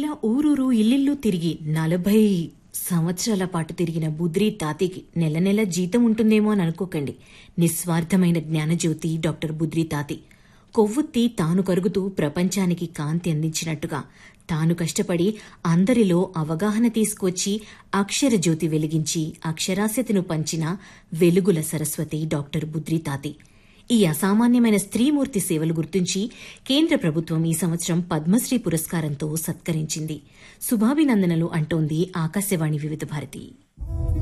ఊరూరు ఇల్లిల్లు తిరిగి నలభై సంవత్సరాల పాటు తిరిగిన బుద్రి తాతికి నెల నెల జీతం ఉంటుందేమో అని అనుకోకండి నిస్వార్థమైన జ్ఞానజ్యోతి డాక్టర్ బుద్రి తాతి కొవ్వొత్తి తాను కరుగుతూ ప్రపంచానికి కాంతి అందించినట్టుగా తాను కష్టపడి అందరిలో అవగాహన తీసుకొచ్చి అక్షర జ్యోతి వెలిగించి అక్షరాస్యతను పంచిన వెలుగుల సరస్వతి డాక్టర్ బుద్రి తాతి ఈ అసామాన్యమైన స్త్రీమూర్తి సేవలు గుర్తించి కేంద్ర ప్రభుత్వం ఈ సంవత్సరం పద్మశ్రీ పురస్కారంతో సత్కరించింది శుభాభినందనలు అంటోంది ఆకాశవాణి వివిధ భారతి